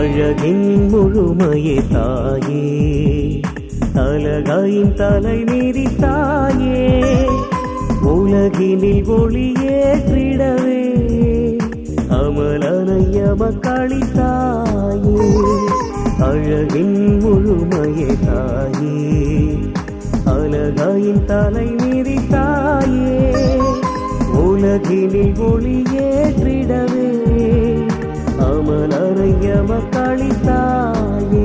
அழகின் முழுமையே தாயே அழகாயின் தலை மீறி தாயே உலகினில் ஒளியேற்றிடவே அமலனையம தாயே அழகின் முழுமையே தாயே அழகாயின் தலை மீறி தாயே உலகினில் ஒளியேற்றிடவே அமலனையம தாயே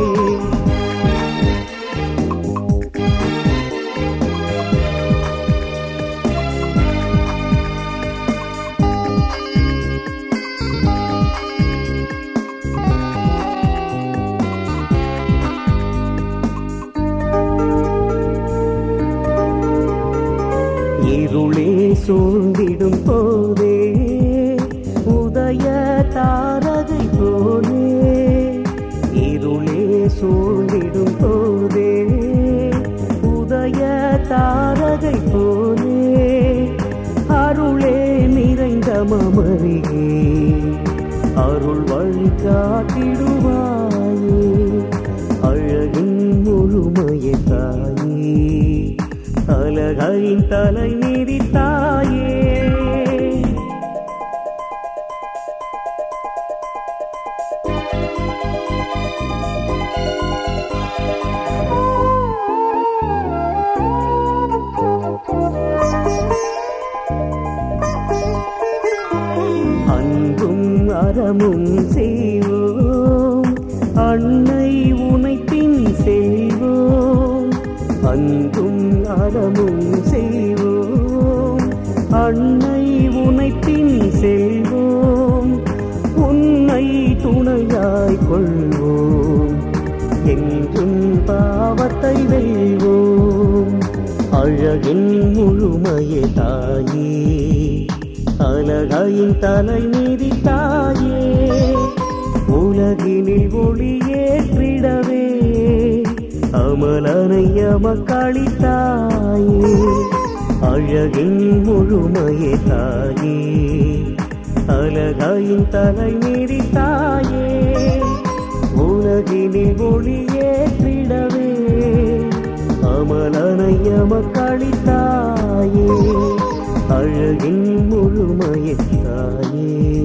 இருளே சூழ்ந்திடும் போதே உதய தாரகை போலே இருளே சூழ்ந்திடும் போதே உதய தாரகை போலே அருளே நிறைந்த மமரியே அருள் வழி காட்டிடுவாயே அழகின் முழுமையை தாயே அழகின் தலை மீறி தாயே அன்பும் அறமும் செய்வோம் அன்னை உனை பின் செல்வோம் அன்பும் அறமும் செய்வோம் அன்னை உனை பின் செல்வோம் உன்னை துணையாய் கொள்வோம் என்றும் பாவத்தை வெல்வோம் அழகின் முழுமையே தாயே அழகாயின் தலை மீறி தாயே உலகினில் ஒளியேற்றிடவே அமலனைய தாயே அழகின் முழுமையே தாயே அழகாயின் தலை மீறி தாயே உலகினில் ஒளியேற்றிடவே அமலனைய தாயே அழகின் முழுமையை தாயே